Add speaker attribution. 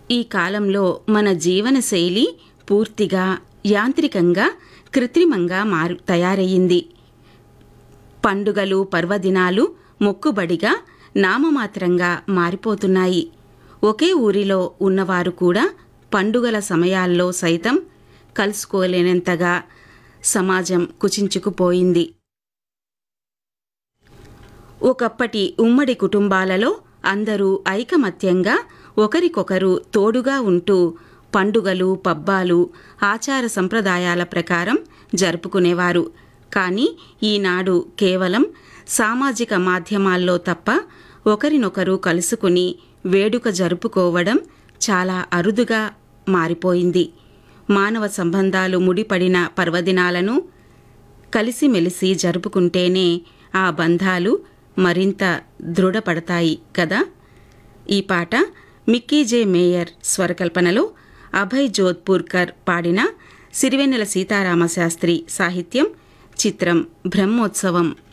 Speaker 1: ఈ కాలంలో మన జీవన శైలి పూర్తిగా యాంత్రికంగా కృత్రిమంగా మారు తయారయ్యింది పండుగలు పర్వదినాలు మొక్కుబడిగా నామమాత్రంగా మారిపోతున్నాయి ఒకే ఊరిలో ఉన్నవారు కూడా పండుగల సమయాల్లో సైతం కలుసుకోలేనంతగా సమాజం కుచించుకుపోయింది ఒకప్పటి ఉమ్మడి కుటుంబాలలో అందరూ ఐకమత్యంగా ఒకరికొకరు తోడుగా ఉంటూ పండుగలు పబ్బాలు ఆచార సంప్రదాయాల ప్రకారం జరుపుకునేవారు కానీ ఈనాడు కేవలం సామాజిక మాధ్యమాల్లో తప్ప ఒకరినొకరు కలుసుకుని వేడుక జరుపుకోవడం చాలా అరుదుగా మారిపోయింది మానవ సంబంధాలు ముడిపడిన పర్వదినాలను కలిసిమెలిసి జరుపుకుంటేనే ఆ బంధాలు మరింత దృఢపడతాయి కదా ఈ పాట మిక్కీ జే మేయర్ స్వరకల్పనలో అభయ్ జోధ్పూర్కర్ పాడిన సిరివెన్నెల సీతారామశాస్త్రి సాహిత్యం చిత్రం బ్రహ్మోత్సవం